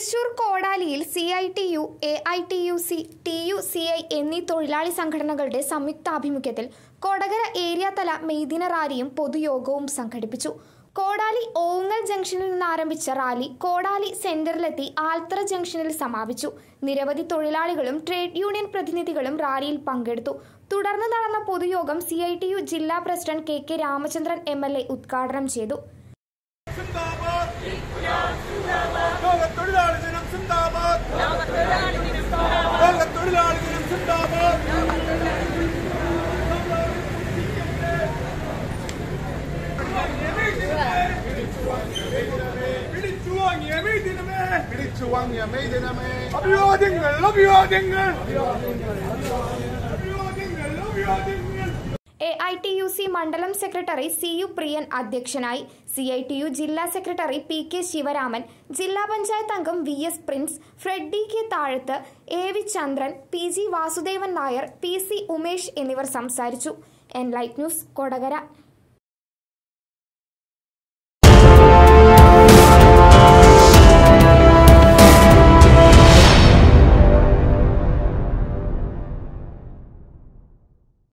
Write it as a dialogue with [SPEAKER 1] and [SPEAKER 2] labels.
[SPEAKER 1] തൃശൂർ കോടാലിയിൽ C I T U A I T U C T U C I എന്നീ തൊഴിലാളി സംഘടനകളുടെ സംയുക്താഭിമുഖ്യത്തിൽ Kodakara area തല മെയ്ദിന റാലിയും പൊതുയോഗവും സംഘടിപ്പിച്ചു കോടാലി ഓങ്ങൽ ജംഗ്ഷനിൽ നിന്ന് ആരംഭിച്ച റാലി കോടാലി സെന്ററിലെത്തി ആൽത്തറ ജംഗ്ഷനിൽ സമാപിച്ചു നിരവധി തൊഴിലാളികളും ട്രേഡ് യൂണിയൻ പ്രതിനിധികളും റാലിയിൽ പങ്കെടുത്തു തുടർന്ന് നടന്ന പൊതുയോഗം സി ഐ ടി യു ജില്ലാ president K K Ramachandran M L A ഉദ്ഘാടനം ചെയ്തു
[SPEAKER 2] സിന്ദാബാദ് ലോക തൊഴിലാളി ദിനം സിന്ദാബാദ് ലോക തൊഴിലാളി ദിനം സിന്ദാബാദ് പിടിച്ചു വാങ്ങിയ മെയ് ദിനമേ
[SPEAKER 3] പിടിച്ചു വാങ്ങിയ മെയ് ദിനമേ
[SPEAKER 2] അഭിവാദ്യങ്ങൾ അഭിവാദ്യങ്ങൾ അഭിവാദ്യങ്ങൾ അഭിവാദ്യങ്ങൾ
[SPEAKER 1] A I T U C മണ്ഡലം സെക്രട്ടറി സി യു പ്രിയൻ അധ്യക്ഷനായി സി ഐ ടി യു ജില്ലാ സെക്രട്ടറി പി കെ ശിവരാമൻ ജില്ലാ പഞ്ചായത്ത് അംഗം V S Prince Freddy K Thazhath A V Chandran P G Vasudevan Nair P C Umesh എന്നിവർ സംസാരിച്ചു എൻ ലൈറ്റ് ന്യൂസ് കൊടകര